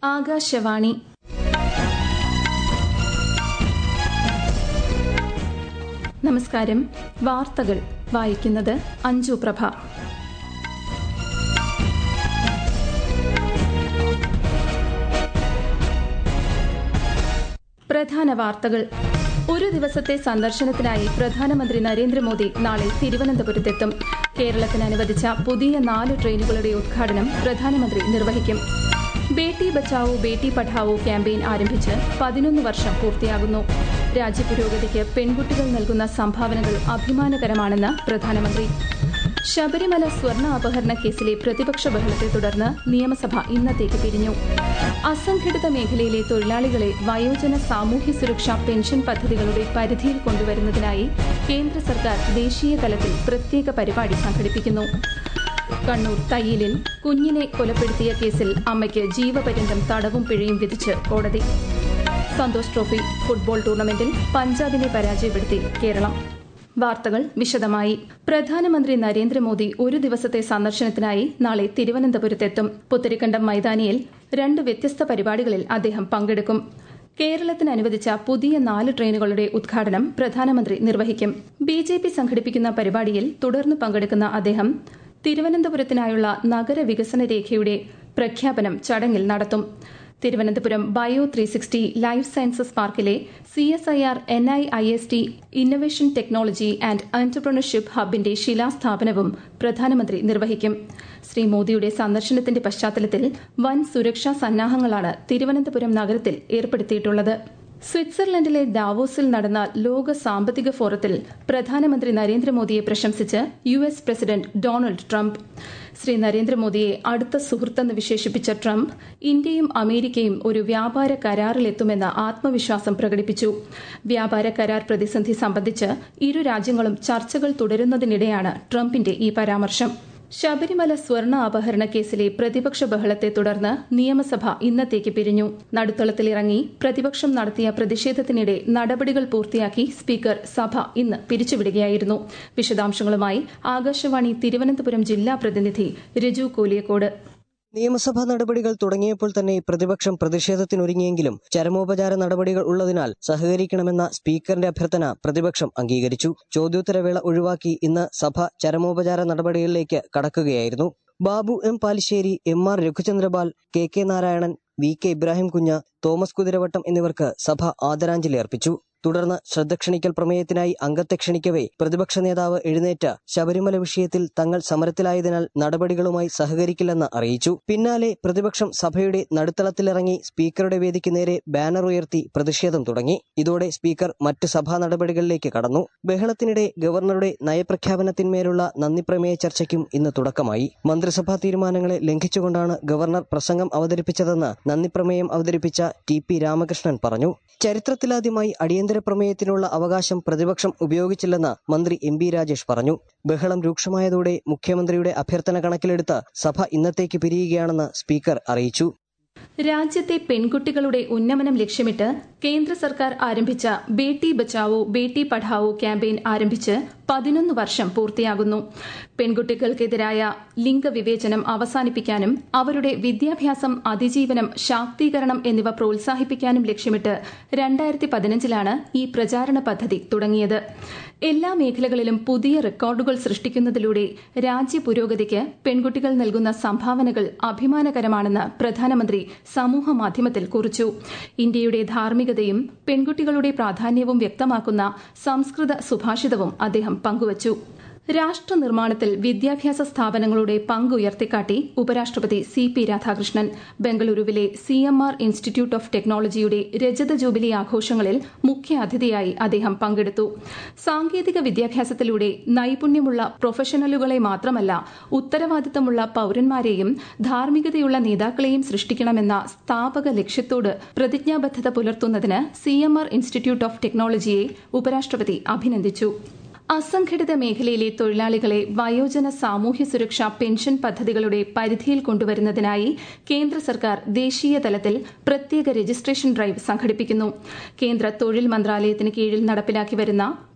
ആകാശവാണി നമസ്കാരം വാർത്തകൾ വായിക്കുന്നത് അഞ്ജു പ്രഭ പ്രധാന വാർത്തകൾ ഒരു ദിവസത്തെ സന്ദർശനത്തിനായി പ്രധാനമന്ത്രി നരേന്ദ്രമോദി നാളെ തിരുവനന്തപുരത്തെത്തും കേരളത്തിന് അനുവദിച്ച പുതിയ നാല് ട്രെയിനുകളുടെ ഉദ്ഘാടനം പ്രധാനമന്ത്രി നിർവഹിക്കും ബേട്ടി ബച്ചാവോ ബേട്ടി പഠാവോ ക്യാമ്പയിൻ ആരംഭിച്ച് പതിനൊന്ന് വർഷം പൂർത്തിയാകുന്നു രാജ്യപുരോഗതിക്ക് പെൺകുട്ടികൾ നൽകുന്ന സംഭാവനകൾ അഭിമാനകരമാണെന്ന് പ്രധാനമന്ത്രി ശബരിമല സ്വർണ്ണ അപഹരണ കേസിലെ പ്രതിപക്ഷ ബഹളത്തെ തുടർന്ന് നിയമസഭ ഇന്നത്തേക്ക് പിരിഞ്ഞു അസംഘടിത മേഖലയിലെ തൊഴിലാളികളെ വയോജന സാമൂഹ്യ സുരക്ഷാ പെൻഷൻ പദ്ധതികളുടെ പരിധിയിൽ കൊണ്ടുവരുന്നതിനായി കേന്ദ്ര സർക്കാർ ദേശീയ തലത്തിൽ പ്രത്യേക പരിപാടി സംഘടിപ്പിക്കുന്നു കണ്ണൂർ തയ്യിലിൽ കുഞ്ഞിനെ കൊലപ്പെടുത്തിയ കേസിൽ അമ്മയ്ക്ക് ജീവപര്യന്തം തടവും പിഴയും വിധിച്ച് കോടതി സന്തോഷ് ട്രോഫി ഫുട്ബോൾ ടൂർണമെന്റിൽ പഞ്ചാബിനെ പരാജയപ്പെടുത്തി കേരളം വാർത്തകൾ വിശദമായി പ്രധാനമന്ത്രി നരേന്ദ്രമോദി ഒരു ദിവസത്തെ സന്ദർശനത്തിനായി നാളെ തിരുവനന്തപുരത്തെത്തും പുത്തരിക്കണ്ടം മൈതാനിയിൽ രണ്ട് വ്യത്യസ്ത പരിപാടികളിൽ അദ്ദേഹം പങ്കെടുക്കും കേരളത്തിന് അനുവദിച്ച പുതിയ നാല് ട്രെയിനുകളുടെ ഉദ്ഘാടനം പ്രധാനമന്ത്രി നിർവഹിക്കും ബി ജെ പി സംഘടിപ്പിക്കുന്ന പരിപാടിയിൽ തുടർന്ന് പങ്കെടുക്കുന്ന അദ്ദേഹം തിരുവനന്തപുരത്തിനായുള്ള നഗരവികസന രേഖയുടെ പ്രഖ്യാപനം ചടങ്ങിൽ നടത്തും Thiruvananthapuram bio three sixty life sciences പാർക്കിലെ C S I R N I I S T innovation technology and entrepreneurship ഹബിന്റെ ശിലാസ്ഥാപനവും പ്രധാനമന്ത്രി നിർവഹിക്കും ശ്രീ മോദിയുടെ സന്ദർശനത്തിന്റെ പശ്ചാത്തലത്തിൽ വൻ സുരക്ഷാ സന്നാഹങ്ങളാണ് തിരുവനന്തപുരം നഗരത്തിൽ ഏർപ്പെടുത്തിയിട്ടുള്ളത് സ്വിറ്റ്സർലൻഡിലെ ദാവോസിൽ നടന്ന ലോക സാമ്പത്തിക ഫോറത്തിൽ പ്രധാനമന്ത്രി നരേന്ദ്രമോദിയെ പ്രശംസിച്ച് U S president Donald Trump Shri നരേന്ദ്രമോദിയെ അടുത്ത സുഹൃത്തെന്ന് വിശേഷിപ്പിച്ച ട്രംപ് ഇന്ത്യയും അമേരിക്കയും ഒരു വ്യാപാര കരാറിലെത്തുമെന്ന ആത്മവിശ്വാസം പ്രകടിപ്പിച്ചു വ്യാപാര കരാർ പ്രതിസന്ധി സംബന്ധിച്ച് ഇരു രാജ്യങ്ങളും ചർച്ചകൾ തുടരുന്നതിനിടെയാണ് ട്രംപിന്റെ ഈ പരാമർശം ശബരിമല സ്വർണ്ണ അപഹരണ കേസിലെ പ്രതിപക്ഷ ബഹളത്തെ തുടർന്ന് നിയമസഭ ഇന്നത്തേക്ക് പിരിഞ്ഞു നടുത്തളത്തിലിറങ്ങി പ്രതിപക്ഷം നടത്തിയ പ്രതിഷേധത്തിനിടെ നടപടികൾ പൂർത്തിയാക്കി സ്പീക്കർ സഭ ഇന്ന് പിരിച്ചുവിടുകയായിരുന്നു വിശദാംശങ്ങളുമായി ആകാശവാണി തിരുവനന്തപുരം ജില്ലാ പ്രതിനിധി രജു കോലിയക്കോട് നിയമസഭാ നടപടികൾ തുടങ്ങിയപ്പോൾ തന്നെ പ്രതിപക്ഷം പ്രതിഷേധത്തിനൊരുങ്ങിയെങ്കിലും ചരമോപചാര നടപടികൾ ഉള്ളതിനാൽ സഹകരിക്കണമെന്ന സ്പീക്കറിന്റെ അഭ്യർത്ഥന പ്രതിപക്ഷം അംഗീകരിച്ചു ചോദ്യോത്തരവേള ഒഴിവാക്കി ഇന്ന് സഭ ചരമോപചാര നടപടികളിലേക്ക് കടക്കുകയായിരുന്നു Babu M Palissery M R Raghuchandrapal K K Narayanan V K Ibrahim Kunju Thomas Kuthiravattam എന്നിവർക്ക് സഭ ആദരാഞ്ജലി അർപ്പിച്ചു തുടർന്ന് ശ്രദ്ധ ക്ഷണിക്കൽ പ്രമേയത്തിനായി അംഗത്തെ ക്ഷണിക്കവേ പ്രതിപക്ഷ നേതാവ് എഴുന്നേറ്റ് ശബരിമല വിഷയത്തിൽ തങ്ങൾ സമരത്തിലായതിനാൽ നടപടികളുമായി സഹകരിക്കില്ലെന്ന് അറിയിച്ചു പിന്നാലെ പ്രതിപക്ഷം സഭയുടെ നടുത്തളത്തിലിറങ്ങി സ്പീക്കറുടെ വേദിക്ക് നേരെ ബാനർ ഉയർത്തി പ്രതിഷേധം തുടങ്ങി ഇതോടെ സ്പീക്കർ മറ്റ് സഭാ നടപടികളിലേക്ക് കടന്നു ബഹളത്തിനിടെ ഗവർണറുടെ നയപ്രഖ്യാപനത്തിന്മേലുള്ള നന്ദി പ്രമേയ ചർച്ചയ്ക്കും ഇന്ന് തുടക്കമായി മന്ത്രിസഭാ തീരുമാനങ്ങളെ ലംഘിച്ചുകൊണ്ടാണ് ഗവർണർ പ്രസംഗം അവതരിപ്പിച്ചതെന്ന് നന്ദി പ്രമേയം അവതരിപ്പിച്ച ടി പി രാമകൃഷ്ണൻ പറഞ്ഞു ചരിത്രത്തിലാദ്യമായി അടിയന്തര പ്രമേയത്തിനുള്ള അവകാശം പ്രതിപക്ഷം ഉപയോഗിച്ചില്ലെന്ന് മന്ത്രി എം ബി രാജേഷ് പറഞ്ഞു ബഹളം രൂക്ഷമായതോടെ മുഖ്യമന്ത്രിയുടെ അഭ്യർത്ഥന കണക്കിലെടുത്ത് സഭ ഇന്നത്തേക്ക് പിരിയുകയാണെന്ന് സ്പീക്കർ അറിയിച്ചു രാജ്യത്തെ പെൺകുട്ടികളുടെ ഉന്നമനം ലക്ഷ്യമിട്ട് കേന്ദ്ര സർക്കാർ ആരംഭിച്ച ബേട്ടി ബച്ചാവോ ബേട്ടി പഠാവോ ക്യാമ്പയിൻ ആരംഭിച്ച് പതിനൊന്ന് വർഷം പൂർത്തിയാകുന്നു പെൺകുട്ടികൾക്കെതിരായ ലിംഗവിവേചനം അവസാനിപ്പിക്കാനും അവരുടെ വിദ്യാഭ്യാസം അതിജീവനം ശാക്തീകരണം എന്നിവ പ്രോത്സാഹിപ്പിക്കാനും ലക്ഷ്യമിട്ട് രണ്ടായിരത്തി പതിനഞ്ചിലാണ് ഈ പ്രചാരണ പദ്ധതി തുടങ്ങിയത് എല്ലാ മേഖലകളിലും പുതിയ റെക്കോർഡുകൾ സൃഷ്ടിക്കുന്നതിലൂടെ രാജ്യ പുരോഗതിക്ക് പെൺകുട്ടികൾ നൽകുന്ന സംഭാവനകൾ അഭിമാനകരമാണെന്ന് പ്രധാനമന്ത്രി സമൂഹ മാധ്യമത്തിൽ കുറിച്ചു ഇന്ത്യയുടെ ധാർമ്മികതയും പെൺകുട്ടികളുടെ പ്രാധാന്യവും വ്യക്തമാക്കുന്ന സംസ്കൃത സുഭാഷിതവും അദ്ദേഹം പങ്കുവച്ചു രാഷ്ട്ര നിർമ്മാണത്തിൽ വിദ്യാഭ്യാസ സ്ഥാപനങ്ങളുടെ പങ്ക് ഉയർത്തിക്കാട്ടി ഉപരാഷ്ട്രപതി സി പി രാധാകൃഷ്ണൻ ബംഗളൂരുവിലെ C M R institute of ടെക്നോളജിയുടെ രജത ജൂബിലി ആഘോഷങ്ങളിൽ മുഖ്യാതിഥിയായി അദ്ദേഹം പങ്കെടുത്തു സാങ്കേതിക വിദ്യാഭ്യാസത്തിലൂടെ നൈപുണ്യമുള്ള പ്രൊഫഷണലുകളെ മാത്രമല്ല ഉത്തരവാദിത്തമുള്ള പൌരന്മാരെയും ധാർമ്മികതയുള്ള നേതാക്കളെയും സൃഷ്ടിക്കണമെന്ന സ്ഥാപക ലക്ഷ്യത്തോട് പ്രതിജ്ഞാബദ്ധത പുലർത്തുന്നതിന് C M R institute of ടെക്നോളജിയെ ഉപരാഷ്ട്രപതി അഭിനന്ദിച്ചു അസംഘടിത മേഖലയിലെ തൊഴിലാളികളെ വയോജന സാമൂഹ്യ സുരക്ഷാ പെൻഷൻ പദ്ധതികളുടെ പരിധിയിൽ കൊണ്ടുവരുന്നതിനായി കേന്ദ്ര സർക്കാർ ദേശീയ തലത്തിൽ പ്രത്യേക രജിസ്ട്രേഷൻ ഡ്രൈവ് സംഘടിപ്പിക്കുന്നു കേന്ദ്ര തൊഴിൽ മന്ത്രാലയത്തിന് കീഴിൽ നടപ്പിലാക്കി വരുന്ന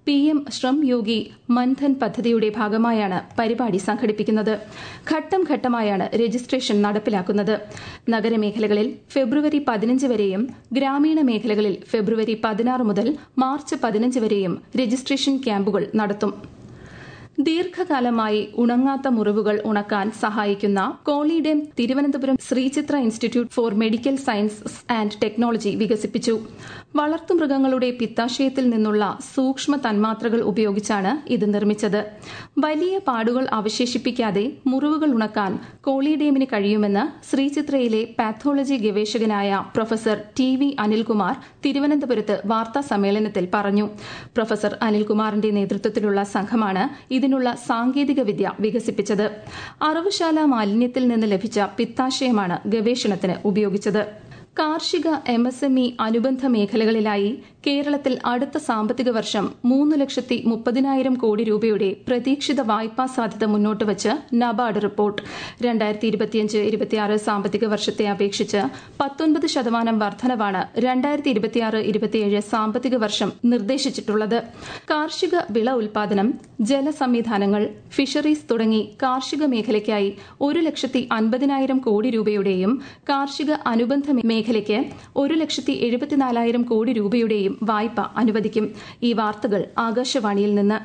പി എം ശ്രം യോഗി മൻധൻ പദ്ധതിയുടെ ഭാഗമായാണ് പരിപാടി സംഘടിപ്പിക്കുന്നത് ഘട്ടം ഘട്ടമായാണ് രജിസ്ട്രേഷൻ നടപ്പിലാക്കുന്നത് നഗരമേഖലകളിൽ ഫെബ്രുവരി പതിനഞ്ച് വരെയും ഗ്രാമീണ മേഖലകളിൽ ഫെബ്രുവരി പതിനാറ് മുതൽ മാർച്ച് പതിനഞ്ച് വരെയും രജിസ്ട്രേഷൻ ക്യാമ്പുകൾ നടത്തും ദീർഘകാലമായി ഉണങ്ങാത്ത മുറിവുകൾ ഉണക്കാൻ സഹായിക്കുന്ന Cholederm Thiruvananthapuram Sreechitra institute for medical sciences and technology വികസിപ്പിച്ചു വളർത്തുമൃഗങ്ങളുടെ പിത്താശയത്തിൽ നിന്നുള്ള സൂക്ഷ്മ തന്മാത്രകൾ ഉപയോഗിച്ചാണ് ഇത് നിർമ്മിച്ചത് വലിയ പാടുകൾ അവശേഷിപ്പിക്കാതെ മുറിവുകൾ ഉണക്കാൻ കോളിഡേമിന് കഴിയുമെന്ന് ശ്രീചിത്രയിലെ പാത്തോളജി ഗവേഷകനായ പ്രൊഫസർ ടി വി അനിൽകുമാർ തിരുവനന്തപുരത്ത് വാർത്താ സമ്മേളനത്തിൽ പറഞ്ഞു പ്രൊഫസർ അനിൽകുമാറിന്റെ നേതൃത്വത്തിലുള്ള സംഘമാണ് ഇതിനുള്ള സാങ്കേതിക വിദ്യ വികസിപ്പിച്ചത് അറവുശാല മാലിന്യത്തിൽ നിന്ന് ലഭിച്ച പിത്താശയമാണ് ഗവേഷണത്തിന് ഉപയോഗിച്ചത് കാർഷിക എം എസ് എം ഇ അനുബന്ധ മേഖലകളിലായി കേരളത്തിൽ അടുത്ത സാമ്പത്തിക വർഷം മൂന്ന് ലക്ഷത്തി മുപ്പതിനായിരം കോടി രൂപയുടെ പ്രതീക്ഷിത വായ്പാ സാധ്യത മുന്നോട്ട് വച്ച് നബാർഡ് റിപ്പോർട്ട് രണ്ടായിരത്തി ഇരുപത്തിയഞ്ച് ഇരുപത്തിയാറ് സാമ്പത്തിക വർഷത്തെ അപേക്ഷിച്ച് പത്തൊൻപത് ശതമാനം വർധനവാണ് രണ്ടായിരത്തി ഇരുപത്തിയാറ് ഇരുപത്തിയേഴ് സാമ്പത്തിക വർഷം നിർദ്ദേശിച്ചിട്ടുള്ളത് കാർഷിക വിള ഉൽപാദനം ജലസംവിധാനങ്ങൾ ഫിഷറീസ് തുടങ്ങി കാർഷിക മേഖലയ്ക്കായി ഒരു ലക്ഷത്തി അൻപതിനായിരം കോടി രൂപയുടെയും കാർഷിക അനുബന്ധ മേഖലയ്ക്ക് ഒരു ലക്ഷത്തി എഴുപത്തിനാലായിരം കോടി രൂപയുടെയും വായ്പ അനുവദിക്കും ഈ വാർത്തകൾ ആകാശവാണിയിൽ നിന്ന്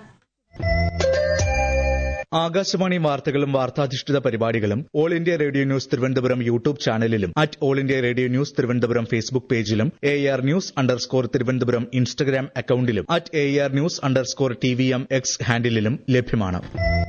ആകാശവാണി വാർത്തകളും വാർത്താധിഷ്ഠിത പരിപാടികളും all India radio news Thiruvananthapuram YouTube ചാനലിലും at all India radio news Thiruvananthapuram Facebook പേജിലും A R news underscore Thiruvananthapuram Instagram അക്കൌണ്ടിലും at A R news underscore T V M X ഹാൻഡിലും ലഭ്യമാണ്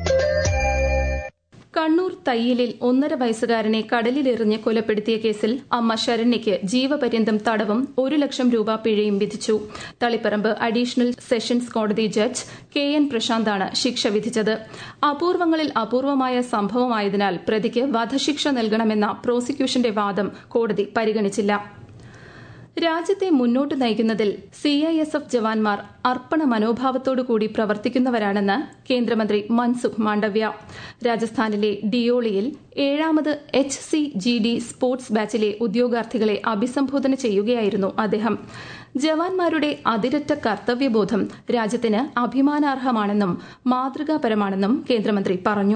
കണ്ണൂർ തയ്യലിൽ ഒന്നര വയസ്സുകാരനെ കടലിലെറിഞ്ഞ് കൊലപ്പെടുത്തിയ കേസിൽ അമ്മ ശരണ്യയ്ക്ക് ജീവപര്യന്തം തടവും ഒരു ലക്ഷം രൂപ പിഴയും വിധിച്ചു തളിപ്പറമ്പ് അഡീഷണൽ സെഷൻസ് കോടതി ജഡ്ജ് കെ എൻ പ്രശാന്താണ് ശിക്ഷ വിധിച്ചത് അപൂർവങ്ങളിൽ അപൂർവമായ സംഭവമായതിനാൽ പ്രതിക്ക് വധശിക്ഷ നൽകണമെന്ന പ്രോസിക്യൂഷന്റെ വാദം കോടതി പരിഗണിച്ചില്ല രാജ്യത്തെ മുന്നോട്ട് നയിക്കുന്നതിൽ സി ഐ എസ് എഫ് ജവാന്മാർ അർപ്പണ മനോഭാവത്തോടുകൂടി പ്രവർത്തിക്കുന്നവരാണെന്ന് കേന്ദ്രമന്ത്രി മൻസുഖ് മാണ്ഡവ്യ രാജസ്ഥാനിലെ ഡിയോളിയിൽ ഏഴാമത് H C G D sports ബാച്ചിലെ ഉദ്യോഗാർത്ഥികളെ അഭിസംബോധന ചെയ്യുകയായിരുന്നു അദ്ദേഹം ജവാന്മാരുടെ അതിരറ്റ കർത്തവ്യബോധം രാജ്യത്തിന് അഭിമാനാർഹമാണെന്നും മാതൃകാപരമാണെന്നും കേന്ദ്രമന്ത്രി പറഞ്ഞു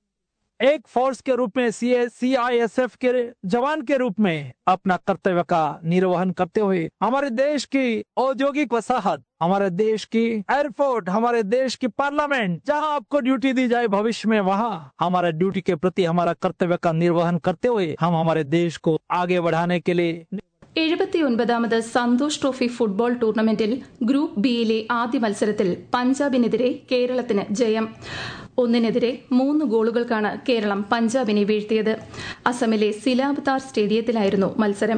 एक फोर्स के रूप में सी सी आई एस एफ के जवान के रूप में अपना कर्तव्य का निर्वहन करते हुए हमारे देश की औद्योगिक वसाहत हमारे देश की एयरपोर्ट हमारे देश की पार्लियामेंट जहां आपको ड्यूटी दी जाए भविष्य में वहां हमारे ड्यूटी के प्रति हमारा कर्तव्य का निर्वहन करते हुए हम हमारे देश को आगे बढ़ाने के लिए എഴുപത്തിയൊൻപതാമത് സന്തോഷ് ട്രോഫി ഫുട്ബോൾ ടൂർണമെന്റിൽ ഗ്രൂപ്പ് ബിയിലെ ആദ്യ മത്സരത്തിൽ പഞ്ചാബിനെതിരെ കേരളത്തിന് ജയം ഒന്നിനെതിരെ മൂന്ന് ഗോളുകൾക്കാണ് കേരളം പഞ്ചാബിനെ വീഴ്ത്തിയത് അസമിലെ സിലാബ്താർ സ്റ്റേഡിയത്തിലായിരുന്നു മത്സരം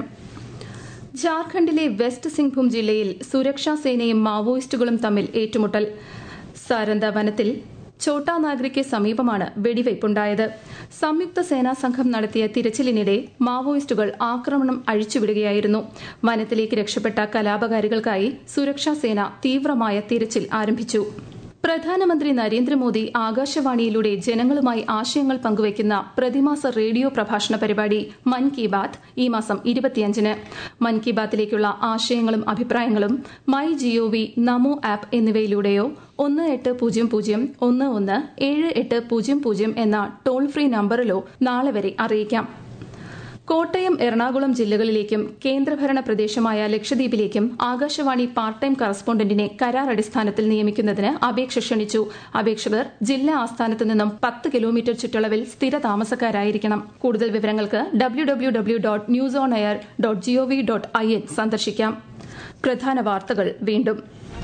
ജാർഖണ്ഡിലെ വെസ്റ്റ് സിംഗ്ഭൂം ജില്ലയിൽ സുരക്ഷാ സേനയും മാവോയിസ്റ്റുകളും തമ്മിൽ ഏറ്റുമുട്ടൽ സാരന്ത വനത്തിൽ ഛോട്ടാ നാഗരിക്ക് സമീപമാണ് വെടിവയ്പുണ്ടായത് സംയുക്ത സേനാ സംഘം നടത്തിയ തിരച്ചിലിനിടെ മാവോയിസ്റ്റുകൾ ആക്രമണം അഴിച്ചുവിടുകയായിരുന്നു വനത്തിലേക്ക് രക്ഷപ്പെട്ട കലാപകാരികൾക്കായി സുരക്ഷാ സേന തീവ്രമായ തിരച്ചിൽ ആരംഭിച്ചു പ്രധാനമന്ത്രി നരേന്ദ്രമോദി ആകാശവാണിയിലൂടെ ജനങ്ങളുമായി ആശയങ്ങൾ പങ്കുവയ്ക്കുന്ന പ്രതിമാസ റേഡിയോ പ്രഭാഷണ പരിപാടി മൻ കി ബാത്ത് ഈ മാസം ഇരുപത്തിയഞ്ചിന് മൻ കി ബാത്തിലേക്കുള്ള ആശയങ്ങളും അഭിപ്രായങ്ങളും മൈ ജിഒവി നമോ ആപ്പ് എന്നിവയിലൂടെയോ ഒന്ന് എട്ട് പൂജ്യം പൂജ്യം ഒന്ന് ഒന്ന് ഏഴ് എട്ട് പൂജ്യം പൂജ്യം എന്ന ടോൾ ഫ്രീ നമ്പറിലോ നാളെ വരെ അറിയിക്കാം കോട്ടയം എറണാകുളം ജില്ലകളിലേക്കും കേന്ദ്രഭരണ പ്രദേശമായ ലക്ഷദ്വീപിലേക്കും ആകാശവാണി പാർട്ട് ടൈം കറസ്പോണ്ടന്റിനെ കരാർ അടിസ്ഥാനത്തിൽ നിയമിക്കുന്നതിന് അപേക്ഷ ക്ഷണിച്ചു അപേക്ഷകർ ജില്ലാ ആസ്ഥാനത്ത് നിന്നും പത്ത് കിലോമീറ്റർ ചുറ്റളവിൽ സ്ഥിര താമസക്കാരായിരിക്കണം കൂടുതൽ വിവരങ്ങൾക്ക് W W W dot news on air dot GOV dot I N സന്ദർശിക്കാം പ്രധാന വാർത്തകൾ വീണ്ടും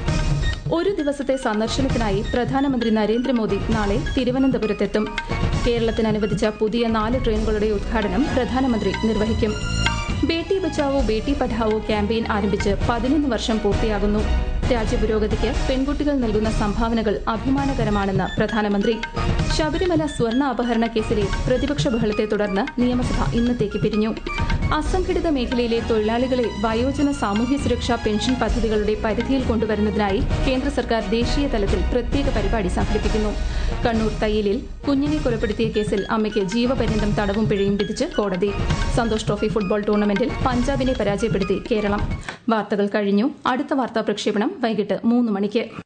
ഒരു ദിവസത്തെ സന്ദർശനത്തിനായി പ്രധാനമന്ത്രി നരേന്ദ്രമോദി നാളെ തിരുവനന്തപുരത്തെത്തും കേരളത്തിന് അനുവദിച്ച പുതിയ നാല് ട്രെയിനുകളുടെ ഉദ്ഘാടനം പ്രധാനമന്ത്രി നിർവഹിക്കും ബേട്ടി ബച്ചാവോ ബേട്ടി പഠാവോ ക്യാമ്പയിൻ ആരംഭിച്ച് പതിനൊന്ന് വർഷം പൂർത്തിയാകുന്നു രാജ്യപുരോഗതിക്ക് പെൺകുട്ടികൾ നൽകുന്ന സംഭാവനകൾ അഭിമാനകരമാണെന്ന് പ്രധാനമന്ത്രി ശബരിമല സ്വർണ്ണ അപഹരണ കേസിലെ പ്രതിപക്ഷ ബഹളത്തെ തുടർന്ന് നിയമസഭ ഇന്നത്തേക്ക് പിരിഞ്ഞു അസംഘടിത മേഖലയിലെ തൊഴിലാളികളെ വയോജന സാമൂഹ്യ സുരക്ഷാ പെൻഷൻ പദ്ധതികളുടെ പരിധിയിൽ കൊണ്ടുവരുന്നതിനായി കേന്ദ്ര സർക്കാർ ദേശീയ തലത്തിൽ പ്രത്യേക പരിപാടി സംഘടിപ്പിക്കുന്നു കണ്ണൂർ തയ്യലിൽ കുഞ്ഞിനെ കൊലപ്പെടുത്തിയ കേസിൽ അമ്മയ്ക്ക് ജീവപര്യന്തം തടവും പിഴയും വിധിച്ച് കോടതി സന്തോഷ് ട്രോഫി ഫുട്ബോൾ ടൂർണമെന്റിൽ പഞ്ചാബിനെ പരാജയപ്പെടുത്തി കേരളം വാർത്തകൾ കഴിഞ്ഞു അടുത്ത വാർത്താ പ്രക്ഷേപണം വൈകിട്ട് മൂന്ന് മണിക്ക്